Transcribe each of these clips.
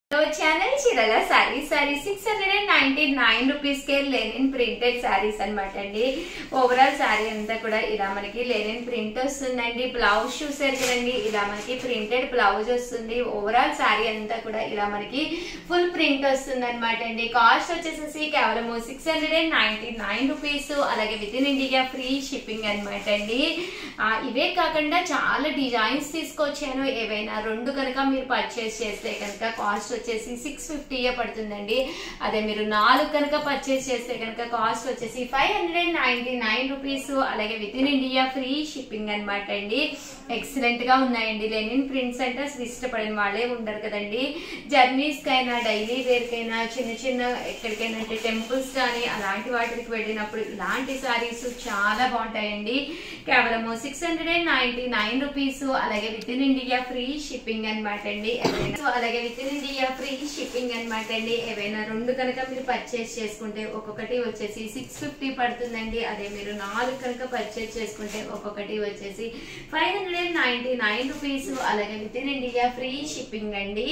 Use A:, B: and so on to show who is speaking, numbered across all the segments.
A: channel చీరల sorry sorry six hundred and ninety nine rupees కే linen printed saris అనమాట అండి ఓవరాల్ సారీ అంతా కూడా ఇలా మనకి లెనిన్ ప్రింట్ వస్తుందండి బ్లౌజ్ చూసారు కదండి ఇలా మనకి ప్రింటెడ్ బ్లౌజ్ వస్తుంది ఓవరాల్ సారీ అంతా కూడా ఇలా మనకి ఫుల్ ప్రింట్ వస్తుంది అనమాట అండి కాస్ట్ వచ్చేసేసి కేవలం six hundred and ninety nine rupees అలాగే within India free shipping అనమాట అండి ఆ, ఇవే కాకుండా చాలా డిజైన్స్ తీసుకొచ్చాను ఏవైనా రెండు కనుక మీరు పర్చేస్ చేస్తే కనుక కాస్ట్ వచ్చేసి సిక్స్ ఫిఫ్టీయే పడుతుందండి అదే మీరు నాలుగు కనుక పర్చేస్ చేస్తే కనుక కాస్ట్ వచ్చేసి five hundred and ninety nine rupees అలాగే within India free shipping అనమాట అండి ఎక్సలెంట్ గా ఉన్నాయండి లెనిన్ ప్రింట్స్ అంటే అసలు ఇష్టపడిన వాళ్ళే ఉండరు కదండి జర్నీస్ కైనా డైలీ వేర్ కైనా చిన్న చిన్న ఎక్కడికైనా అంటే టెంపుల్స్ కానీ అలాంటి వాటికి వెళ్ళినప్పుడు ఇలాంటి సారీస్ చాలా బాగుంటాయండి కేవలం six hundred and ninety nine rupees అలాగే within India free shipping అనమాట అండి ఏవైనా సో అలాగే within India free shipping అనమాట అండి ఏవైనా రెండు కనుక మీరు పర్చేస్ చేసుకుంటే ఒక్కొక్కటి వచ్చేసి సిక్స్ ఫిఫ్టీ పడుతుందండి అదే మీరు నాలుగు కనుక పర్చేస్ చేసుకుంటే ఒక్కొక్కటి వచ్చేసి five hundred and ninety nine rupees అలాగే within India free shipping అండి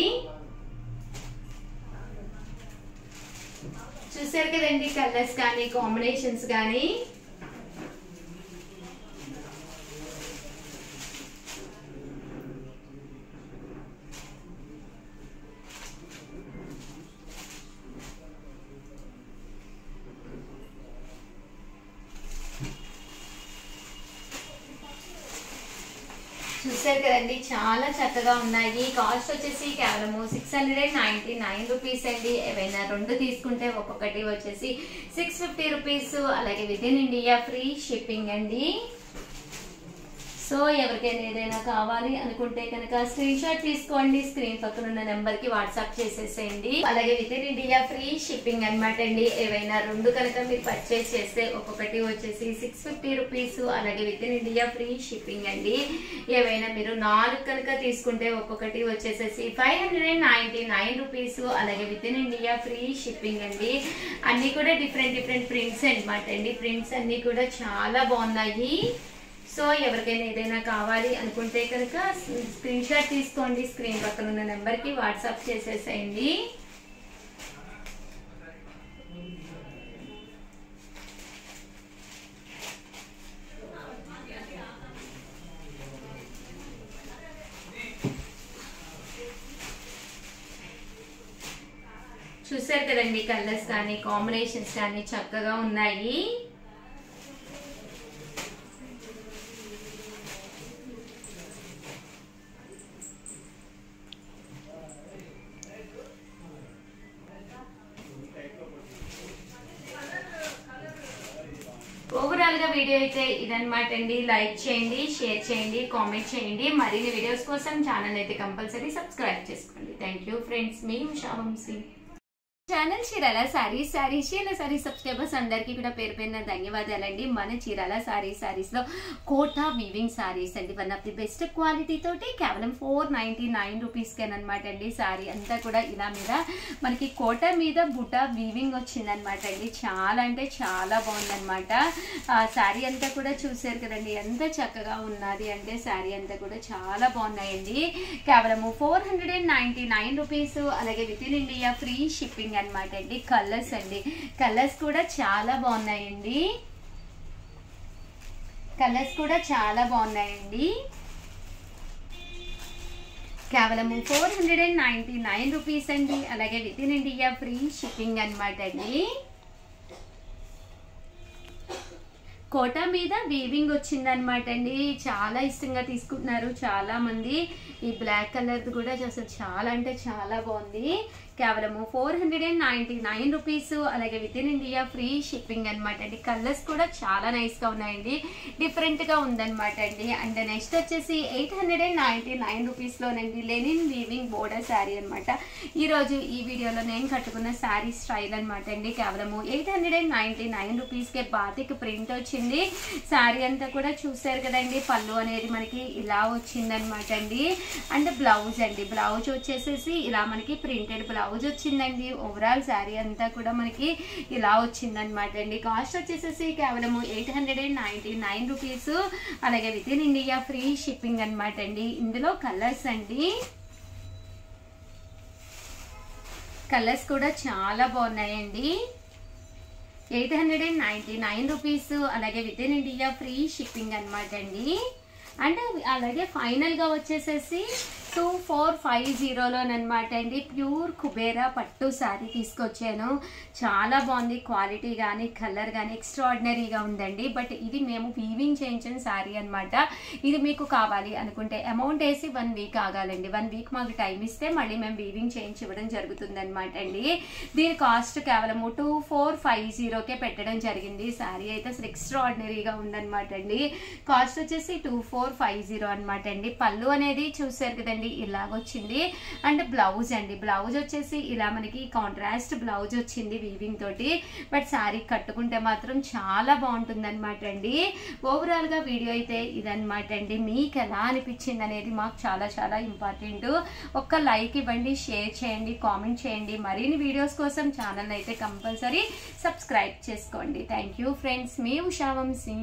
A: చూసారు కదండి కలర్స్ కానీ కాంబినేషన్స్ కానీ చూసారు కదండి చాలా చక్కగా ఉన్నాయి కాస్ట్ వచ్చేసి కేవలము six hundred and ninety nine rupees అండి ఏవైనా రెండు తీసుకుంటే ఒక్కొక్కటి వచ్చేసి సిక్స్ ఫిఫ్టీ రూపీస్ అలాగే within India free shipping అండి సో ఎవరికైనా ఏదైనా కావాలి అనుకుంటే కనుక స్క్రీన్ షాట్ తీసుకోండి స్క్రీన్ పక్కన ఉన్న నెంబర్ కి వాట్సాప్ చేసేసేయండి అలాగే within India free shipping అనమాట అండి ఏవైనా రెండు కనుక మీరు పర్చేస్ చేస్తే ఒక్కొక్కటి వచ్చేసి సిక్స్ ఫిఫ్టీ రూపీస్ అలాగే within India free shipping అండి ఏవైనా మీరు నాలుగు కనుక తీసుకుంటే ఒక్కొక్కటి వచ్చేసేసి five hundred and ninety nine rupees అలాగే within India free shipping అండి అన్ని కూడా డిఫరెంట్ డిఫరెంట్ ప్రింట్స్ అనమాట అండి ప్రింట్స్ అన్ని కూడా చాలా బాగున్నాయి సో ఎవరికైనా ఏదైనా కావాలి అనుకుంటే కనుక స్క్రీన్ షాట్ తీసుకోండి స్క్రీన్ పక్కన ఉన్న నెంబర్కి వాట్సాప్ చేసేసేయండి చూసారు కదండి కలర్స్ కానీ కాంబినేషన్స్ కానీ చక్కగా ఉన్నాయి ఓవరాల్ గా వీడియో అయితే ఇదన్నమాట అండి లైక్ చేయండి షేర్ చేయండి కామెంట్ చేయండి మరిన్ని వీడియోస్ కోసం ఛానల్ అయితే కంపల్సరీ సబ్స్క్రైబ్ చేసుకోండి థ్యాంక్ యూ ఫ్రెండ్స్ మీ ఉషా వంశీ ఛానల్ చీరాల సారీ సారీ చీరాల సారీ సబ్స్క్రైబర్స్ అందరికీ కూడా పేరు పేరున ధన్యవాదాలండి మన చీరాల సారీ సారీస్ లో కోటా వీవింగ్ సారీస్ అండి one of the best quality తోటి కేవలం ఫోర్ నైన్టీ నైన్ రూపీస్ అనమాట అండి సారీ అంతా కూడా ఇలా మీద మనకి కోట మీద బుట్ట వీవింగ్ వచ్చిందనమాట అండి చాలా అంటే చాలా బాగుందన్నమాట ఆ సారీ అంతా కూడా చూసారు కదండి ఎంత చక్కగా ఉన్నది అంటే సారీ అంతా కూడా చాలా బాగున్నాయండి కేవలము four hundred and ninety nine rupees అలాగే within India free shipping అనమాట అండి కలర్స్ అండి కలర్స్ కూడా చాలా బాగున్నాయండి కలర్స్ కూడా చాలా బాగున్నాయండి కేవలము four hundred and ninety nine rupees అండి అలాగే within India free shipping అనమాట అండి కోట మీద వీవింగ్ వచ్చిందనమాట అండి చాలా ఇష్టంగా తీసుకుంటున్నారు చాలా మంది ఈ బ్లాక్ కలర్ కూడా అసలు చాలా అంటే చాలా బాగుంది కేవలము four hundred and ninety nine rupees అలాగే within India free shipping అనమాట అండి కలర్స్ కూడా చాలా నైస్ గా ఉన్నాయండి డిఫరెంట్ గా ఉందన్నమాట అండి అండ్ నెక్స్ట్ వచ్చేసి eight hundred and ninety nine rupees లోనండి లెనిన్ వీవింగ్ బోర్డర్ శారీ అనమాట ఈ రోజు ఈ వీడియోలో నేను కట్టుకున్న శారీ స్టైల్ అనమాట అండి కేవలము eight hundred and ninety nine rupees కే బాతిక్ ప్రింట్ వచ్చింది శారీ అంతా కూడా చూసారు కదండి పళ్ళు అనేది మనకి ఇలా వచ్చిందనమాట అండి అండ్ బ్లౌజ్ అండి బ్లౌజ్ వచ్చేసేసి ఇలా మనకి ప్రింటెడ్ బ్లౌజ్ వచ్చిందండి ఓవరాల్ శారీ అంతా కూడా మనకి ఇలా వచ్చిందనమాట అండి కాస్ట్ వచ్చేసేసి కేవలం eight hundred and ninety nine rupees అలాగే within India free shipping అనమాట అండి ఇందులో కలర్స్ అండి కలర్స్ కూడా చాలా బాగున్నాయండి eight hundred and ninety nine rupees అలాగే within India free shipping అనమాట అండి అండ్ అలాగే ఫైనల్గా వచ్చేసేసి టూ ఫోర్ ఫైవ్ జీరోలోనమాట అండి ప్యూర్ కుబేరా పట్టు శారీ తీసుకొచ్చాను చాలా బాగుంది క్వాలిటీ కానీ కలర్ కానీ ఎక్స్ట్రాడినరీగా ఉందండి బట్ ఇది మేము వీవింగ్ చేయించిన శారీ అనమాట ఇది మీకు కావాలి అనుకుంటే అమౌంట్ వేసి వన్ వీక్ ఆగాలండి వన్ వీక్ మాకు టైం ఇస్తే మళ్ళీ మేము వీవింగ్ చేయించి ఇవ్వడం జరుగుతుంది అనమాట అండి దీని కాస్ట్ కేవలం టూ ఫోర్ ఫైవ్ జీరోకే పెట్టడం జరిగింది శారీ అయితే అసలు ఎక్స్ట్రాడినరీగా ఉందన్నమాట అండి కాస్ట్ వచ్చేసి టూ ఫోర్ ఫైవ్ జీరో అనమాట అండి పళ్ళు అనేది చూసారు కదండి ఇలాగొచ్చింది అండ్ బ్లౌజ్ అండి బ్లౌజ్ వచ్చేసి ఇలా మనకి కాంట్రాస్ట్ బ్లౌజ్ వచ్చింది వీవింగ్ తోటి బట్ శారీ కట్టుకుంటే మాత్రం చాలా బాగుంటుంది అనమాట అండి ఓవరాల్ గా వీడియో అయితే ఇదనమాట అండి మీకు ఎలా అనిపించింది అనేది మాకు చాలా చాలా ఇంపార్టెంట్ ఒక్క లైక్ ఇవ్వండి షేర్ చేయండి కామెంట్ చేయండి మరిన్ని వీడియోస్ కోసం ఛానల్ అయితే కంపల్సరీ సబ్స్క్రైబ్ చేసుకోండి థ్యాంక్ యూ ఫ్రెండ్స్ మీ ఉషా వంశీ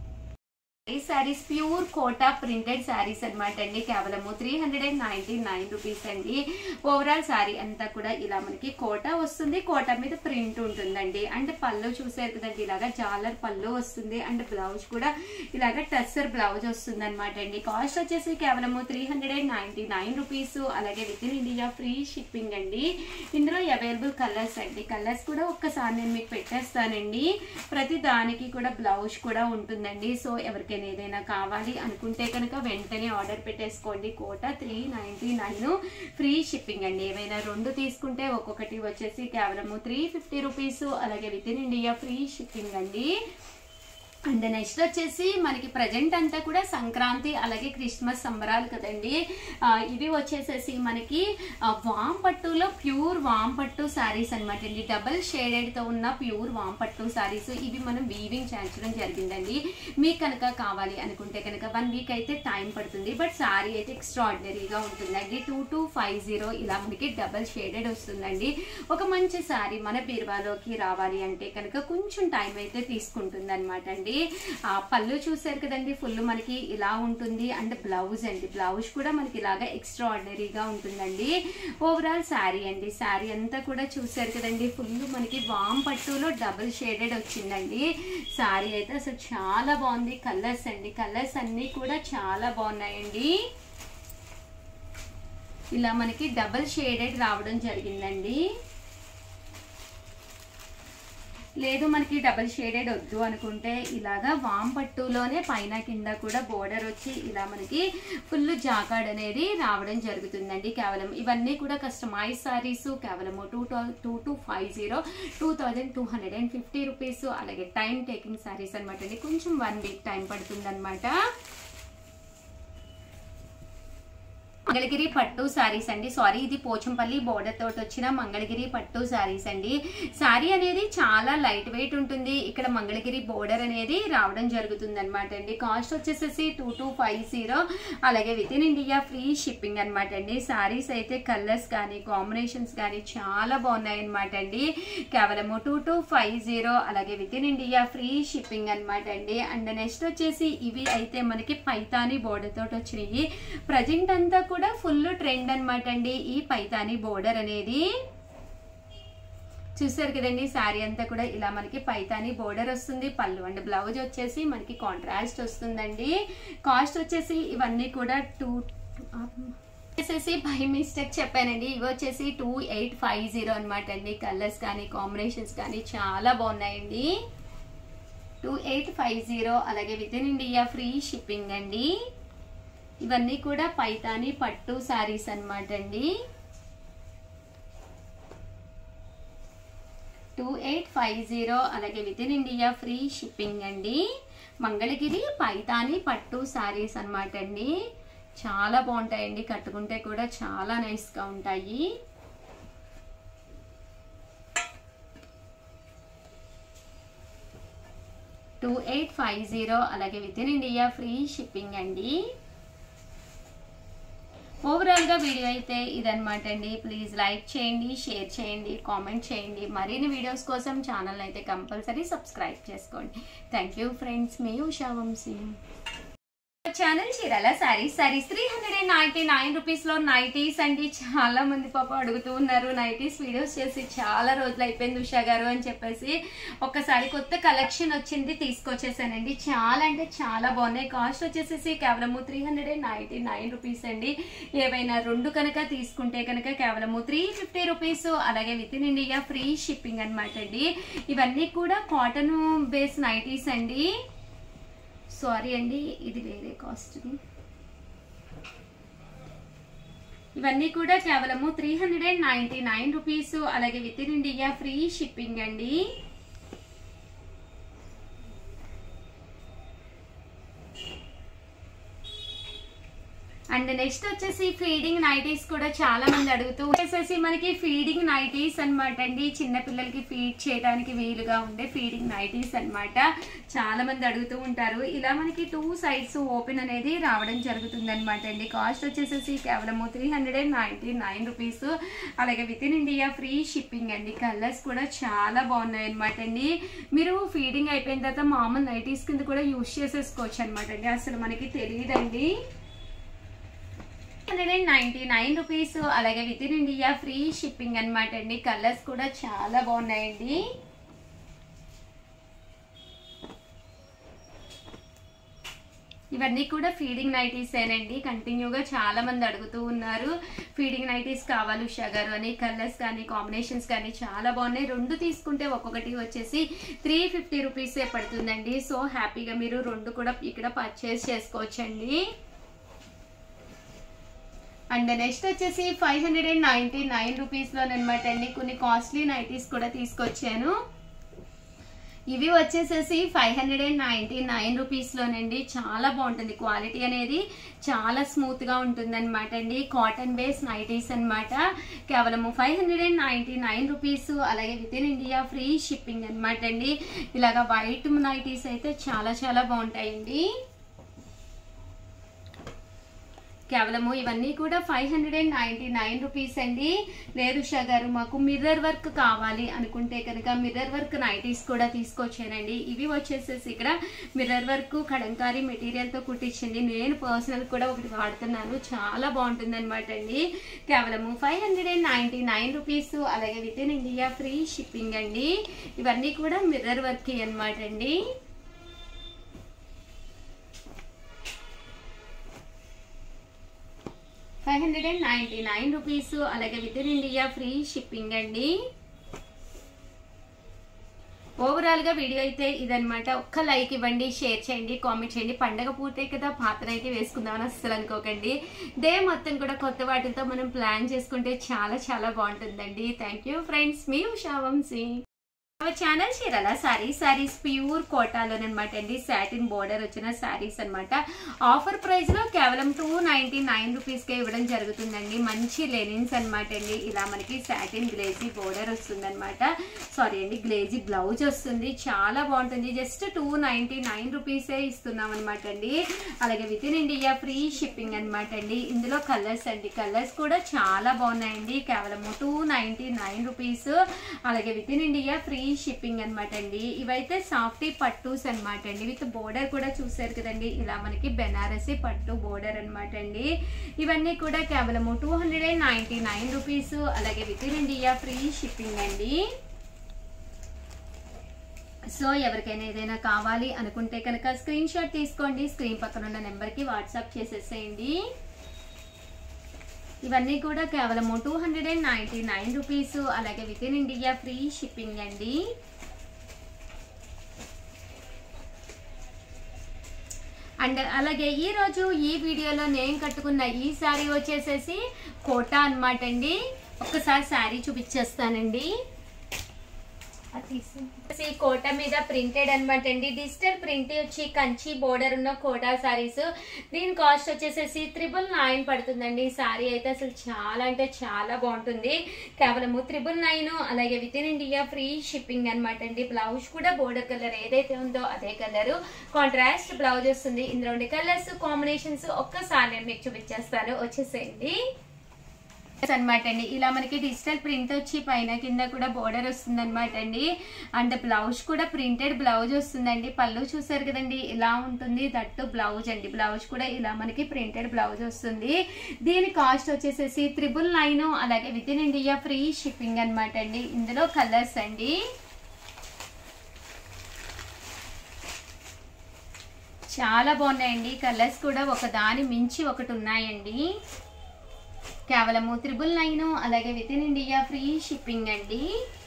A: ఈ శారీస్ ప్యూర్ కోటా ప్రింటెడ్ శారీస్ అనమాట అండి కేవలము three hundred and ninety nine rupees అండి ఓవరాల్ శారీ అంతా కూడా ఇలా మనకి కోటా వస్తుంది కోటా మీద ప్రింట్ ఉంటుందండి అండ్ పళ్ళు చూసారు కదండి ఇలాగా జాలర్ పళ్ళు వస్తుంది అండ్ బ్లౌజ్ కూడా ఇలాగ టస్సర్ బ్లౌజ్ వస్తుంది అనమాట అండి కాస్ట్ వచ్చేసి కేవలము three hundred and ninety nine rupees అలాగే within India free shipping అండి ఇందులో అవైలబుల్ కలర్స్ అండి కలర్స్ కూడా ఒక్కసారి నేను మీకు పెట్టేస్తానండి ప్రతి దానికి కూడా బ్లౌజ్ కూడా ఉంటుందండి సో ఎవరికైనా ఏదైనా కావాలి అనుకుంటే కనుక వెంటనే ఆర్డర్ పెట్టేసుకోండి Kota three ninety nine free shipping అండి ఏవైనా రెండు తీసుకుంటే ఒక్కొక్కటి వచ్చేసి కేవలము త్రీ ఫిఫ్టీ రూపీస్ అలాగే within India free shipping అండి అండ్ నెక్స్ట్ వచ్చేసి మనకి ప్రజెంట్ అంతా కూడా సంక్రాంతి అలాగే క్రిస్మస్ సంబరాలు కదండి ఆ, ఇవి వచ్చేసేసి మనకి ఆ, వామ్ పట్టులో ప్యూర్ వామ్ పట్టు శారీస్ అనమాట అండి డబల్ షేడెడ్తో ఉన్న ప్యూర్ వామ్ పట్టు శారీస్ ఇవి మనం వీవింగ్ చేయించడం జరిగిందండి మీకు కనుక కావాలి అనుకుంటే కనుక వన్ వీక్ అయితే టైం పడుతుంది బట్ శారీ అయితే ఎక్స్ట్రాడినరీగా ఉంటుందండి టూ టూ ఫైవ్ జీరో ఇలా మనకి డబల్ షేడెడ్ వస్తుందండి ఒక మంచి శారీ మన బీరువాలోకి రావాలి అంటే కనుక కొంచెం టైం అయితే తీసుకుంటుంది అనమాట అండి ఆ పళ్ళు చూసారు కదండి ఫుల్ మనకి ఇలా ఉంటుంది అండ్ బ్లౌజ్ అండి బ్లౌజ్ కూడా మనకి ఇలాగా ఎక్స్ట్రాడినరీగా ఉంటుందండి ఓవరాల్ శారీ అండి శారీ అంతా కూడా చూసారు కదండి ఫుల్ మనకి వామ్ పట్టులో డబుల్ షేడెడ్ వచ్చిందండి శారీ అయితే అసలు చాలా బాగుంది కలర్స్ అండి కలర్స్ అన్నీ కూడా చాలా బాగున్నాయండి ఇలా మనకి డబల్ షేడెడ్ రావడం జరిగిందండి లేదు మనకి డబల్ షేడెడ్ వద్దు అనుకుంటే ఇలాగా వామ్ పట్టులోనే పైన కింద కూడా బోర్డర్ వచ్చి ఇలా మనకి ఫుల్ జాకాడ్ అనేది రావడం జరుగుతుందండి కేవలం ఇవన్నీ కూడా కస్టమైజ్ సారీస్ కేవలం two two two five zero two thousand two hundred and fifty rupees అలాగే టైం టేకింగ్ సారీస్ అనమాట అండి కొంచెం వన్ వీక్ టైం పడుతుంది అనమాట మంగళగిరి పట్టు శారీస్ అండి సారీ ఇది పోచంపల్లి బోర్డర్ తోటి వచ్చిన మంగళగిరి పట్టు శారీస్ అండి శారీ అనేది చాలా లైట్ వెయిట్ ఉంటుంది ఇక్కడ మంగళగిరి బోర్డర్ అనేది రావడం జరుగుతుంది అనమాట అండి కాస్ట్ వచ్చేసేసి టూ టూ ఫైవ్ జీరో అలాగే within India free shipping అనమాట అండి శారీస్ అయితే కలర్స్ కానీ కాంబినేషన్స్ కానీ చాలా బాగున్నాయి అనమాట అండి కేవలము టూ టూ ఫైవ్ జీరో అలాగే within India free shipping అనమాట అండి అండ్ నెక్స్ట్ వచ్చేసి ఇవి అయితే మనకి పైతాని బోర్డర్ తోటి వచ్చినాయి ప్రజెంట్ అంతా కూడా ఫుల్ ట్రెండ్ అనమాట అండి ఈ పైతాని బోర్డర్ అనేది చూసారు కదండి శారీ అంతా కూడా ఇలా మనకి పైతాని బోర్డర్ వస్తుంది పళ్ళు అండ్ బ్లౌజ్ వచ్చేసి మనకి కాంట్రాస్ట్ వస్తుందండి కాస్ట్ వచ్చేసి ఇవన్నీ కూడా టూ వచ్చేసి బై మిస్టేక్ చెప్పానండి ఇవి వచ్చేసి టూ ఎయిట్ ఫైవ్ జీరో అనమాట అండి కలర్స్ కానీ కాంబినేషన్స్ కానీ చాలా బాగున్నాయండి టూ ఎయిట్ ఫైవ్ జీరో అలాగే within India free shipping అండి ఇవన్నీ కూడా పైతాని పట్టు శారీస్ అనమాట అండి టూ ఎయిట్ ఫైవ్ జీరో అలాగే within India free shipping అండి మంగళగిరి పైతాని పట్టు శారీస్ అనమాట అండి చాలా బాగుంటాయండి కట్టుకుంటే కూడా చాలా నైస్గా ఉంటాయి టూ ఎయిట్ ఫైవ్ జీరో అలాగే within India free shipping అండి ఓవరాల్గా వీడియో అయితే ఇదనమాట అండి ప్లీజ్ లైక్ చేయండి షేర్ చేయండి కామెంట్ చేయండి మరిన్ని వీడియోస్ కోసం ఛానల్ అయితే కంపల్సరీ సబ్స్క్రైబ్ చేసుకోండి థ్యాంక్ యూ ఫ్రెండ్స్ మీ Usha Vamshi channel Chirala saris saris three hundred and ninety nine rupees లో నైటీస్ అండి చాలా మంది పాప అడుగుతూ ఉన్నారు నైటీస్ వీడియోస్ చేసి చాలా రోజులు అయిపోయింది ఉషా గారు అని చెప్పేసి ఒక్కసారి కొత్త కలెక్షన్ వచ్చింది తీసుకొచ్చేసానండి చాలా అంటే చాలా బాగున్నాయి కాస్ట్ వచ్చేసేసి కేవలము three hundred and ninety nine rupees అండి ఏవైనా రెండు కనుక తీసుకుంటే కనుక కేవలము త్రీ ఫిఫ్టీ రూపీస్ అలాగే within India free shipping అనమాట అండి ఇవన్నీ కూడా కాటన్ బేస్ నైటీస్ అండి సారీ అండి ఇది వేరే కాస్ట్ ఇవన్నీ కూడా కేవలము three hundred and ninety nine rupees అలాగే within India free shipping అండి అండ్ నెక్స్ట్ వచ్చేసి ఫీడింగ్ నైటీస్ కూడా చాలా మంది అడుగుతూ వచ్చేసేసి మనకి ఫీడింగ్ నైటీస్ అనమాట అండి చిన్న పిల్లలకి ఫీడ్ చేయడానికి వీలుగా ఉండే ఫీడింగ్ నైటీస్ అన్నమాట చాలా మంది అడుగుతూ ఉంటారు ఇలా మనకి టూ సైడ్స్ ఓపెన్ అనేది రావడం జరుగుతుంది అనమాట అండి కాస్ట్ వచ్చేసేసి కేవలము three hundred and ninety nine rupees అలాగే within India free shipping అండి కలర్స్ కూడా చాలా బాగున్నాయి అనమాట అండి మీరు ఫీడింగ్ అయిపోయిన తర్వాత మామూలు నైటీస్ కింద కూడా యూస్ చేసేసుకోవచ్చు అనమాట అండి అసలు మనకి తెలియదండి hundred and ninety nine rupees అలాగే within India free shipping అనమాట అండి కలర్స్ కూడా చాలా బాగున్నాయండి ఇవన్నీ కూడా ఫీడింగ్ నైటీస్ ఏనండి కంటిన్యూగా చాలా మంది అడుగుతూ ఉన్నారు ఫీడింగ్ నైటీస్ కావాలి ఉషా గారు అని కలర్స్ కానీ కాంబినేషన్స్ కానీ చాలా బాగున్నాయి రెండు తీసుకుంటే ఒక్కొక్కటి వచ్చేసి త్రీ ఫిఫ్టీ రూపీసే పడుతుందండి సో హ్యాపీగా మీరు రెండు కూడా ఇక్కడ పర్చేస్ చేసుకోవచ్చండి అండ్ నెక్స్ట్ వచ్చేసి five hundred and ninety nine రూపీస్లోనమాట అండి కొన్ని కాస్ట్లీ నైటీస్ కూడా తీసుకొచ్చాను ఇవి వచ్చేసేసి five hundred and ninety nine రూపీస్లోనండి చాలా బాగుంటుంది క్వాలిటీ అనేది చాలా స్మూత్గా ఉంటుంది అనమాట అండి కాటన్ బేస్ నైటీస్ అనమాట కేవలము five hundred and ninety nine rupees అలాగే within India free shipping అనమాట అండి ఇలాగ వైట్ నైటీస్ అయితే చాలా చాలా బాగుంటాయండి కేవలము ఇవన్నీ కూడా five hundred and ninety nine rupees అండి లేదు ఉషా గారు మాకు మిర్రర్ వర్క్ కావాలి అనుకుంటే కనుక మిర్రర్ వర్క్ నైటీస్ కూడా తీసుకొచ్చానండి ఇవి వచ్చేసేసి ఇక్కడ మిర్రర్ వర్క్ కడంకారీ మెటీరియల్తో కుట్టించింది నేను పర్సనల్ కూడా ఒకటి వాడుతున్నాను చాలా బాగుంటుంది అనమాట అండి కేవలము five hundred and ninety nine rupees అలాగే within India free shipping అండి ఇవన్నీ కూడా మిర్రర్ వర్క్ అనమాట అండి five hundred and ninety nine rupees అలాగే within India free shipping అండి ఓవరాల్ గా వీడియో అయితే ఇదనమాట ఒక్క లైక్ ఇవ్వండి షేర్ చేయండి కామెంట్ చేయండి పండగ పూర్తయి కదా పాత్ర అయితే వేసుకుందామని అస్సలు అనుకోకండి డే మొత్తం కూడా కొత్త వాటితో మనం ప్లాన్ చేసుకుంటే చాలా చాలా బాగుంటుందండి థ్యాంక్ యూ ఫ్రెండ్స్ మీ Usha Vamshi our channel Chirala saris saris pure కోటాలోనమాట అండి సాటిన్ బోర్డర్ వచ్చిన సారీస్ అన్నమాట ఆఫర్ ప్రైస్ లో కేవలం టూ నైన్టీ నైన్ రూపీస్ కే ఇవ్వడం జరుగుతుందండి మంచి లెనిన్స్ అన్నమాట అండి ఇలా మనకి సాటిన్ గ్లేజీ బోర్డర్ వస్తుంది అనమాట సారీ అండి గ్లేజీ బ్లౌజ్ వస్తుంది చాలా బాగుంటుంది జస్ట్ టూ నైన్టీ నైన్ రూపీసే ఇస్తున్నాం అనమాట అండి అలాగే within India free shipping అనమాట అండి ఇందులో కలర్స్ అండి కలర్స్ కూడా చాలా బాగున్నాయండి కేవలం టూ నైన్టీ నైన్ రూపీస్ అలాగే within India free shipping అనమాట అండి ఇవైతే సాఫ్టీ పట్టూస్ అనమాట అండి విత్ బోర్డర్ కూడా చూసారు కదండి ఇలా మనకి బెనారసి పట్టు బోర్డర్ అనమాట అండి ఇవన్నీ కూడా కేవలము two hundred and ninety nine rupees అలాగే within India free shipping అండి సో ఎవరికైనా ఏదైనా కావాలి అనుకుంటే కనుక స్క్రీన్ షాట్ తీసుకోండి స్క్రీన్ పక్కన ఉన్న నెంబర్కి వాట్సాప్ చేసేసేయండి ఇవన్నీ కూడా కేవలము two hundred and ninety nine rupees అలాగే within India free shipping అండి అండ్ అలాగే ఈ రోజు ఈ వీడియోలో నేను కట్టుకున్న ఈ శారీ వచ్చేసేసి కోటా అన్నమాట అండి ఒక్కసారి శారీ చూపించేస్తానండి ఈ కోట మీద ప్రింటెడ్ అనమాట అండి డిజిటల్ ప్రింట్ వచ్చి కంచి బోర్డర్ ఉన్న కోటా సారీస్ దీని కాస్ట్ వచ్చేసేసి త్రిబుల్ నైన్ పడుతుందండి సారీ అయితే అసలు చాలా అంటే చాలా బాగుంటుంది కేవలము త్రిబుల్ నైన్ అలాగే within India free shipping అనమాట అండి బ్లౌజ్ కూడా బోర్డర్ కలర్ ఏదైతే ఉందో అదే కలర్ కాంట్రాస్ట్ బ్లౌజ్ వస్తుంది ఇందులో ఉండే కలర్స్ కాంబినేషన్స్ ఒక్కసారి నేను మీకు చూపించేస్తాను వచ్చేసేయండి అనమాట అండి ఇలా మనకి డిజిటల్ ప్రింట్ వచ్చి పైన కింద కూడా బోర్డర్ వస్తుంది అనమాట అండి అండ్ బ్లౌజ్ కూడా ప్రింటెడ్ బ్లౌజ్ వస్తుందండి పళ్ళు చూసారు కదండి ఇలా ఉంటుంది దట్టు బ్లౌజ్ అండి బ్లౌజ్ కూడా ఇలా మనకి ప్రింటెడ్ బ్లౌజ్ వస్తుంది దీని కాస్ట్ వచ్చేసేసి త్రిబుల్ నైన్ అలాగే within India free shipping అనమాట అండి ఇందులో కలర్స్ అండి చాలా బాగున్నాయండి కలర్స్ కూడా ఒకదాని మించి ఒకటి ఉన్నాయండి కేవలము త్రిబుల్ నైన్ అలాగే within India free shipping అండి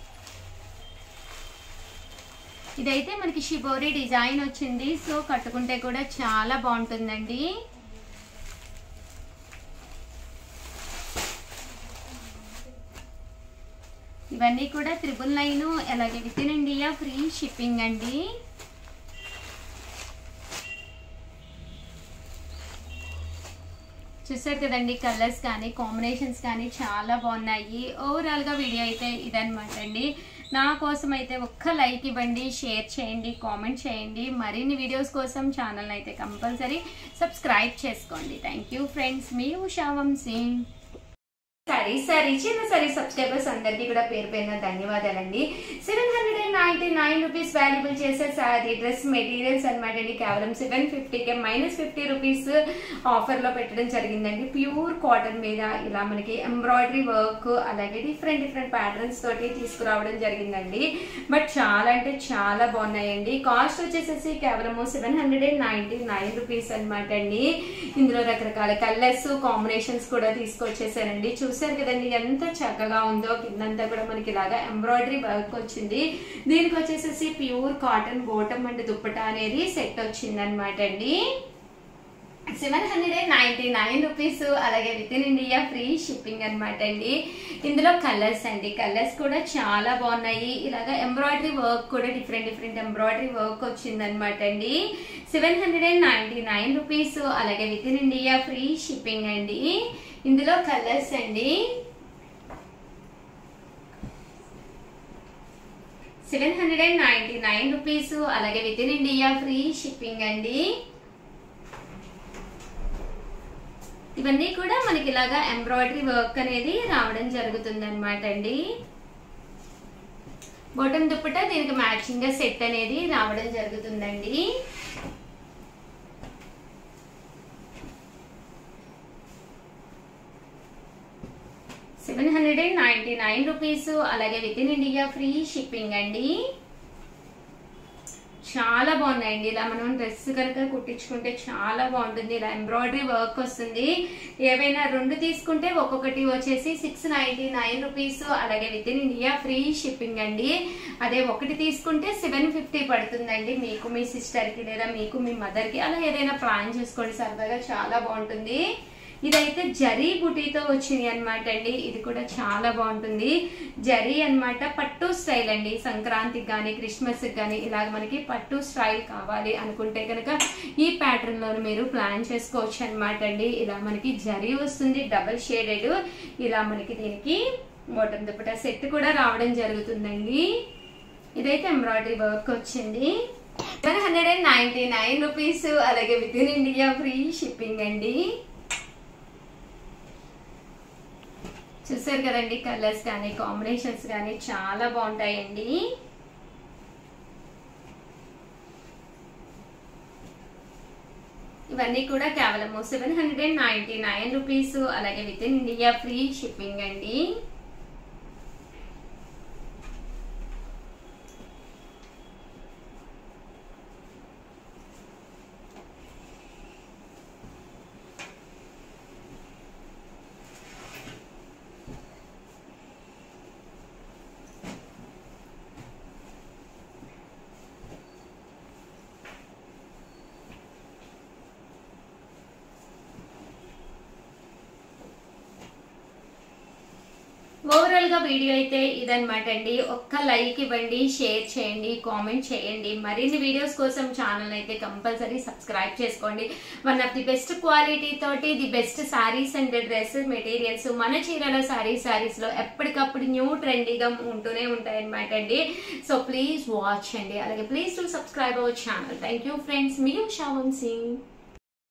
A: ఇదైతే మనకి షిబోరి డిజైన్ వచ్చింది సో కట్టుకుంటే కూడా చాలా బాగుంటుందండి ఇవన్నీ కూడా త్రిబుల్ నైన్ అలాగే within India free shipping అండి చూసారు కదండి కలర్స్ కానీ కాంబినేషన్స్ కానీ చాలా బాగున్నాయి ఓవరాల్గా వీడియో అయితే ఇదనమాట అండి నా కోసం అయితే ఒక్క లైక్ ఇవ్వండి షేర్ చేయండి కామెంట్ చేయండి మరిన్ని వీడియోస్ కోసం ఛానల్ అయితే కంపల్సరీ సబ్స్క్రైబ్ చేసుకోండి థ్యాంక్ యూ ఫ్రెండ్స్ మీ ఉషా వంశీ సరే సరే చిన్న సరే సబ్స్క్రైబర్స్ అందరికీ కూడా పేరు పేరున ధన్యవాదాలండి seven hundred and ninety nine rupees valuable చేసే సారీ డ్రెస్ మెటీరియల్స్ అనమాట అండి కేవలం సెవెన్ ఫిఫ్టీకే మైనస్ ఫిఫ్టీ రూపీస్ ఆఫర్లో పెట్టడం జరిగిందండి ప్యూర్ కాటన్ మీద ఇలా మనకి ఎంబ్రాయిడరీ వర్క్ అలాగే డిఫరెంట్ డిఫరెంట్ ప్యాటర్న్స్ తోటి తీసుకురావడం జరిగిందండి బట్ చాలా అంటే చాలా బాగున్నాయండి కాస్ట్ వచ్చేసేసి కేవలము seven hundred and ninety nine rupees అనమాట అండి ఇందులో రకరకాల కలర్స్ కాంబినేషన్స్ కూడా తీసుకొచ్చేసానండి చూసారు కదండి ఎంత చక్కగా ఉందో కిందంతా కూడా మనకి ఇలాగా ఎంబ్రాయిడరీ వర్క్ వచ్చింది దీనికి వచ్చేసేసి pure cotton bottom and dupatta అనేది సెట్ వచ్చింది అనమాట అండి seven hundred and ninety nine rupees అలాగే within India free shipping అనమాట అండి ఇందులో కలర్స్ అండి కలర్స్ కూడా చాలా బాగున్నాయి ఇలాగ ఎంబ్రాయిడరీ వర్క్ కూడా డిఫరెంట్ డిఫరెంట్ ఎంబ్రాయిడరీ వర్క్ వచ్చింది అనమాట అండి seven hundred and ninety nine rupees అలాగే within India free shipping అండి ఇందులో కలర్స్ అండి seven hundred and ninety nine rupees అలాగే within India free shipping అండి ఇవన్నీ కూడా మనకి ఇలాగా ఎంబ్రాయిడరీ వర్క్ అనేది రావడం జరుగుతుంది అనమాట అండి బొటన్ దుప్పట దీనికి మ్యాచింగ్ గా సెట్ అనేది రావడం జరుగుతుందండి seven hundred and ninety nine rupees అలాగే within India free shipping అండి చాలా బాగున్నాయండి ఇలా మనం డ్రెస్ కనుక కుట్టించుకుంటే చాలా బాగుంటుంది ఇలా ఎంబ్రాయిడరీ వర్క్ వస్తుంది ఏవైనా రెండు తీసుకుంటే ఒక్కొక్కటి వచ్చేసి సిక్స్ నైన్టీ నైన్ రూపీస్ అలాగే within India free shipping అండి అదే ఒకటి తీసుకుంటే సెవెన్ ఫిఫ్టీ పడుతుందండి మీకు మీ సిస్టర్కి లేదా మీకు మీ మదర్కి అలా ఏదైనా ప్లాన్ చేసుకోండి సరదాగా చాలా బాగుంటుంది ఇదైతే జరీ బుటీతో వచ్చింది అనమాట అండి ఇది కూడా చాలా బాగుంటుంది జరీ అన్నమాట పట్టు స్టైల్ అండి సంక్రాంతికి కానీ క్రిస్మస్కి కానీ ఇలాగ మనకి పట్టు స్టైల్ కావాలి అనుకుంటే కనుక ఈ ప్యాటర్న్ లో మీరు ప్లాన్ చేసుకోవచ్చు అనమాట అండి ఇలా మనకి జరీ వస్తుంది డబల్ షేడెడ్ ఇలా మనకి దీనికి బొటన్ దుప్పట సెట్ కూడా రావడం జరుగుతుందండి ఇదైతే ఎంబ్రాయిడరీ వర్క్ వచ్చింది seven hundred and ninety nine rupees అలాగే within India free shipping అండి చూసారు కదండి కలర్స్ కానీ కాంబినేషన్స్ కానీ చాలా బాగుంటాయండి ఇవన్నీ కూడా కేవలము seven hundred and ninety nine rupees అలాగే within India free shipping అండి ఓవరాల్ గా వీడియో అయితే ఇదనమాట అండి ఒక్క లైక్ ఇవ్వండి షేర్ చేయండి కామెంట్ చేయండి మరిన్ని వీడియోస్ కోసం ఛానల్ అయితే కంపల్సరీ సబ్స్క్రైబ్ చేసుకోండి one of the best quality తోటి the best saris and dress materials మన చీరల సారీ సారీస్ లో ఎప్పటికప్పుడు న్యూ ట్రెండీగా ఉంటూనే ఉంటాయి అనమాట అండి సో ప్లీజ్ వాచ్ అండి అలాగే please to subscribe our channel thank you friends మీ shopping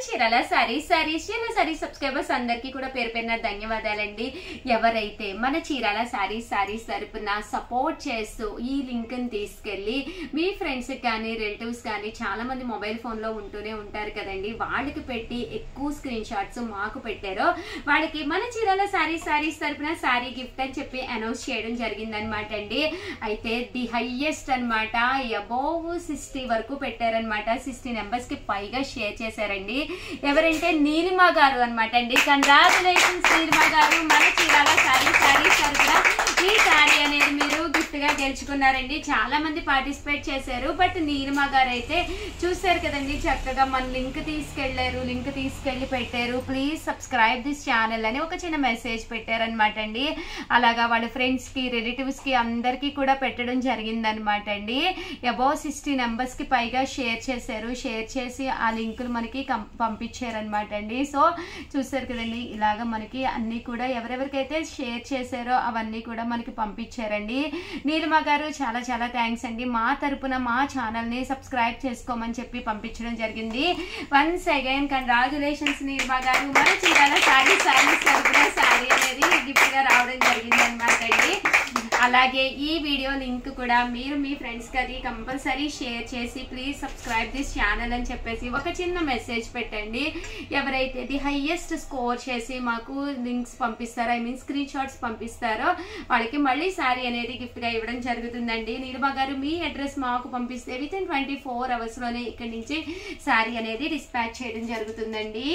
A: Chirala sari sari Chirala sari subscribers అందరికీ కూడా పేరు పేరున ధన్యవాదాలండి ఎవరైతే మన చీరాల సారీ సారీస్ తరపున సపోర్ట్ చేస్తూ ఈ లింక్ ని తీసుకెళ్లి మీ ఫ్రెండ్స్ కానీ రిలేటివ్స్ కానీ చాలా మంది మొబైల్ ఫోన్ లో ఉంటూనే ఉంటారు కదండి వాళ్ళకి పెట్టి ఎక్కువ స్క్రీన్ షాట్స్ మాకు పెట్టారో వాళ్ళకి మన చీరాల సారీ సారీస్ తరపున సారీ గిఫ్ట్ అని చెప్పి అనౌన్స్ చేయడం జరిగింది అనమాట అండి అయితే ది హైయెస్ట్ అన్నమాట అబోవ్ సిక్స్టీ వరకు పెట్టారనమాట సిక్స్టీ నెంబర్స్ కి పైగా షేర్ చేశారండి ఎవరంటే నీలిమా గారు అనమాట అండి కంగ్రాచులేషన్స్ నీలిమా గారు మన చీరాల సారీ సారీ తరపున ఈ సారీ అనేది మీరు గిఫ్ట్ గా గెలుచుకున్నారండి చాలా మంది పార్టిసిపేట్ చేశారు బట్ నీలిమా గారు అయితే చూశారు కదండి చక్కగా మన లింక్ తీసుకెళ్లారు లింక్ తీసుకెళ్లి పెట్టారు ప్లీజ్ సబ్స్క్రైబ్ దిస్ ఛానల్ అని ఒక చిన్న మెసేజ్ పెట్టారనమాట అండి అలాగా వాళ్ళ ఫ్రెండ్స్ కి రిలేటివ్స్ కి అందరికీ కూడా పెట్టడం జరిగిందనమాట అండి అబౌవ్ సిక్స్టీ నెంబర్స్ కి పైగా షేర్ చేశారు షేర్ చేసి ఆ లింకులు మనకి కం- పంపించారనమాట అండి సో చూసారు కదండి ఇలాగ మనకి అన్ని కూడా ఎవరెవరికైతే షేర్ చేశారో అవన్నీ కూడా మనకి పంపించారండి నీలిమ గారు చాలా చాలా థ్యాంక్స్ అండి మా తరపున మా ఛానల్ ని సబ్స్క్రైబ్ చేసుకోమని చెప్పి పంపించడం జరిగింది once again congratulations Neelima garu మన చీరాల సారీ సారీ తరపున సారీ అనేది గిఫ్ట్ గా రావడం జరిగింది అనమాట అండి అలాగే ఈ వీడియో లింక్ కూడా మీరు మీ ఫ్రెండ్స్ కి అది కంపల్సరీ షేర్ చేసి ప్లీజ్ సబ్స్క్రైబ్ దిస్ ఛానల్ అని చెప్పేసి ఒక చిన్న మెసేజ్ పెట్టండి ఎవరైతే ది హైయెస్ట్ స్కోర్ చేసి మాకు లింక్స్ పంపిస్తారో ఐ మీన్ స్క్రీన్ షాట్స్ పంపిస్తారో వాళ్ళకి మళ్ళీ సారీ అనేది గిఫ్ట్ గా ఇవ్వడం జరుగుతుందండి నీలిమ గారు మీ అడ్రస్ మాకు పంపిస్తే within twenty four hours లోనే ఇక్కడి నుంచి సారీ అనేది డిస్పాచ్ చేయడం జరుగుతుందండి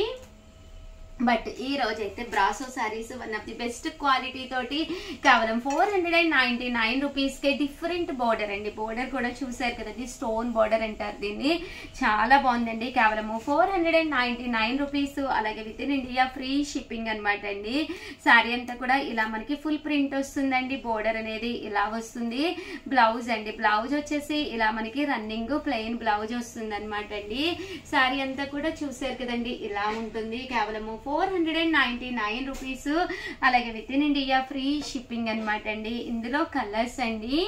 A: బట్ ఈ రోజు అయితే brasso saris one of the best quality తోటి కేవలం four hundred and ninety nine rupees కి డిఫరెంట్ బోర్డర్ అండి బోర్డర్ కూడా చూసారు కదండి స్టోన్ బోర్డర్ అంటారు దీన్ని చాలా బాగుందండి కేవలము four hundred and ninety nine rupees అలాగే within India free shipping అనమాట అండి సారీ అంతా కూడా ఇలా మనకి ఫుల్ ప్రింట్ వస్తుందండి బోర్డర్ అనేది ఇలా వస్తుంది బ్లౌజ్ అండి బ్లౌజ్ వచ్చేసి ఇలా మనకి రన్నింగ్ ప్లెయిన్ బ్లౌజ్ వస్తుంది అనమాట అండి సారీ అంతా కూడా చూసారు కదండి ఇలా ఉంటుంది కేవలము four hundred and ninety nine rupees అలాగే within India free shipping అనమాట అండి ఇందులో కలర్స్ అండి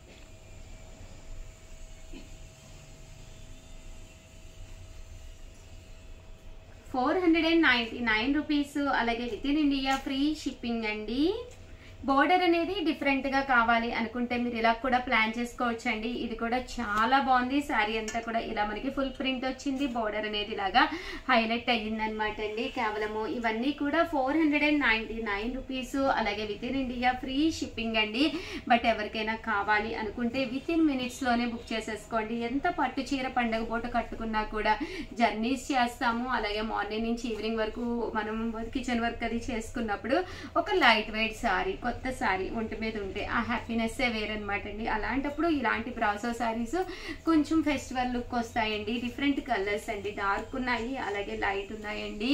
A: four hundred and ninety nine rupees అలాగే within India free shipping అండి బోర్డర్ అనేది డిఫరెంట్ గా కావాలి అనుకుంటే మీరు ఇలా కూడా ప్లాన్ చేసుకోవచ్చు అండి ఇది కూడా చాలా బాగుంది శారీ అంతా కూడా ఇలా మనకి ఫుల్ ప్రింట్ వచ్చింది బోర్డర్ అనేది ఇలాగా హైలైట్ అయ్యింది అనమాట అండి కేవలము ఇవన్నీ కూడా four hundred and ninety nine rupees అలాగే within India free shipping అండి బట్ ఎవరికైనా కావాలి అనుకుంటే విత్ ఇన్ మినిట్స్ లోనే బుక్ చేసేసుకోండి ఎంత పట్టు చీర పండగ పూట కట్టుకున్నా కూడా జర్నీస్ చేస్తాము అలాగే మార్నింగ్ నుంచి ఈవినింగ్ వరకు మనం కిచెన్ వర్క్ అది చేసుకున్నప్పుడు ఒక లైట్ వెయిట్ సారీ కొత్త సారీ ఒంటి మీద ఉంటే ఆ హ్యాపీనెస్ వేరనమాట అండి అలాంటప్పుడు ఇలాంటి బ్రాసో సారీస్ కొంచెం ఫెస్టివల్ లుక్ వస్తాయండి డిఫరెంట్ కలర్స్ అండి డార్క్ ఉన్నాయి అలాగే లైట్ ఉన్నాయండి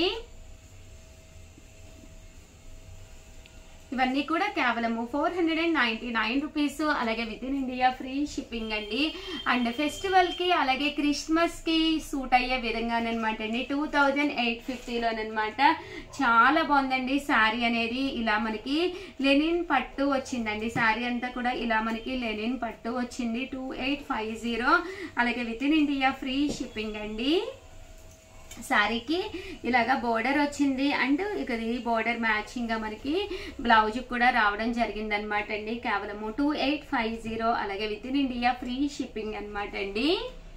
A: ఇవన్నీ కూడా కేవలము four hundred and ninety nine rupees అలాగే within India free shipping అండి అండ్ ఫెస్టివల్ కి అలాగే క్రిస్మస్ కి సూట్ అయ్యే విధంగానమాట అండి టూ థౌజండ్ ఎయిట్ ఫిఫ్టీలోనమాట చాలా బాగుందండి శారీ అనేది ఇలా మనకి లెనిన్ పట్టు వచ్చిందండి శారీ అంతా కూడా ఇలా మనకి లెనిన్ పట్టు వచ్చింది టూ ఎయిట్ ఫైవ్ జీరో అలాగే within India free shipping అండి శారీకి ఇలాగా బోర్డర్ వచ్చింది అండ్ ఇక ఈ బోర్డర్ మ్యాచింగ్ గా మనకి బ్లౌజ్ కూడా రావడం జరిగింది అనమాట అండి కేవలము టూ ఎయిట్ ఫైవ్ జీరో అలాగే within India free shipping అనమాట అండి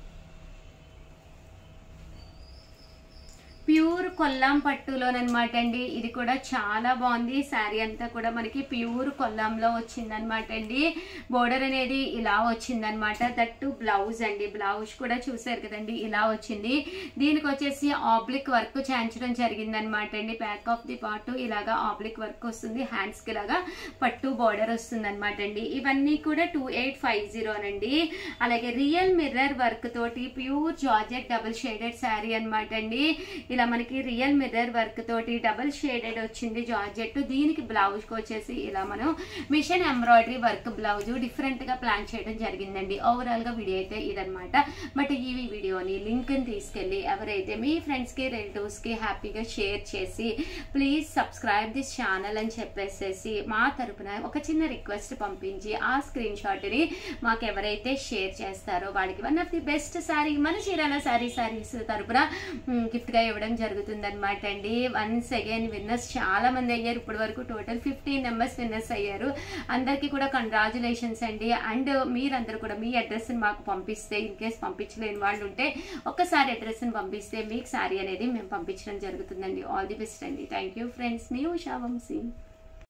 A: ప్యూర్ కొల్లాం పట్టులోనమాట అండి ఇది కూడా చాలా బాగుంది శారీ అంతా కూడా మనకి ప్యూర్ కొల్లాంలో వచ్చిందనమాట అండి బోర్డర్ అనేది ఇలా వచ్చిందనమాట దట్టు బ్లౌజ్ అండి బ్లౌజ్ కూడా చూసారు కదండి ఇలా వచ్చింది దీనికి వచ్చేసి ఆబ్లిక్ వర్క్ చేయించడం జరిగిందనమాట అండి బ్యాక్ ఆఫ్ ది పార్ట్ ఇలాగా ఆబ్లిక్ వర్క్ వస్తుంది హ్యాండ్స్ కి ఇలాగా పట్టు బోర్డర్ వస్తుంది అనమాట అండి ఇవన్నీ కూడా టూ ఎయిట్ ఫైవ్ జీరోనండి అలాగే రియల్ మిర్రర్ వర్క్ తోటి pure georgette double shaded sari అనమాట అండి ఇలా మనకి రియల్ మిర్రర్ వర్క్ తోటి డబుల్ షేడెడ్ వచ్చింది జార్జెట్ దీనికి బ్లౌజ్ వచ్చేసి ఇలా మనం machine embroidery work blouse different గా ప్లాన్ చేయడం జరిగిందండి ఓవరాల్ గా వీడియో అయితే ఇదనమాట బట్ ఈ వీడియోని లింక్ తీసుకెళ్ళి ఎవరైతే మీ ఫ్రెండ్స్ కి రిలేటివ్స్ కి హ్యాపీగా షేర్ చేసి ప్లీజ్ సబ్స్క్రైబ్ దిస్ ఛానల్ అని చెప్పేసేసి మా తరపున ఒక చిన్న రిక్వెస్ట్ పంపించి ఆ స్క్రీన్ షాట్ ని మాకు ఎవరైతే షేర్ చేస్తారో వాళ్ళకి one of the best sari మన చీరాల శారీ శారీస్ తరపున గిఫ్ట్ గా ఇవ్వడం జరుగుతుంది అనమాట అండి వన్స్ అగైన్ విన్నర్స్ చాలా మంది అయ్యారు ఇప్పటి వరకు టోటల్ ఫిఫ్టీన్ మెంబర్స్ విన్నర్స్ అయ్యారు అందరికీ కూడా కంగ్రాచులేషన్స్ అండి అండ్ మీరందరూ కూడా మీ అడ్రస్ మాకు పంపిస్తే ఇన్ కేస్ పంపించలేని వాళ్ళు ఉంటే ఒక్కసారి అడ్రస్ పంపిస్తే మీకు శారీ అనేది మేము పంపించడం జరుగుతుందండి ఆల్ ది బెస్ట్ అండి థ్యాంక్ యూ ఫ్రెండ్స్ మీ ఉషా వంశీ